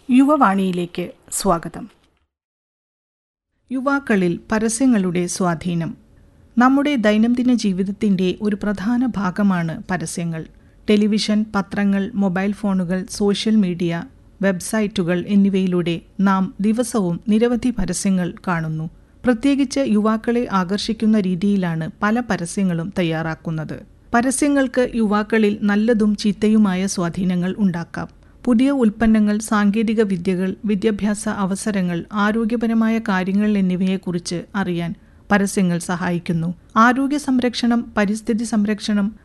യുവവാണിയിലേക്ക് സ്വാഗതം യുവാക്കളിൽ പരസ്യങ്ങളുടെ സ്വാധീനം നമ്മുടെ ദൈനംദിന ജീവിതത്തിന്റെ ഒരു പ്രധാന ഭാഗമാണ് പരസ്യങ്ങൾ ടെലിവിഷൻ പത്രങ്ങൾ മൊബൈൽ ഫോണുകൾ സോഷ്യൽ മീഡിയ വെബ്സൈറ്റുകൾ എന്നിവയിലൂടെ നാം ദിവസവും നിരവധി പരസ്യങ്ങൾ കാണുന്നു പ്രത്യേകിച്ച് യുവാക്കളെ ആകർഷിക്കുന്ന രീതിയിലാണ് പല പരസ്യങ്ങളും തയ്യാറാക്കുന്നത് പരസ്യങ്ങൾക്ക് യുവാക്കളിൽ നല്ലതും ചീത്തയുമായ സ്വാധീനങ്ങൾ ഉണ്ടാക്കാം പുതിയ ഉൽപ്പന്നങ്ങൾ സാങ്കേതിക വിദ്യകൾ വിദ്യാഭ്യാസ അവസരങ്ങൾ ആരോഗ്യപരമായ കാര്യങ്ങൾ എന്നിവയെക്കുറിച്ച് അറിയാൻ പരസ്യങ്ങൾ സഹായിക്കുന്നു ആരോഗ്യ സംരക്ഷണം പരിസ്ഥിതി സംരക്ഷണം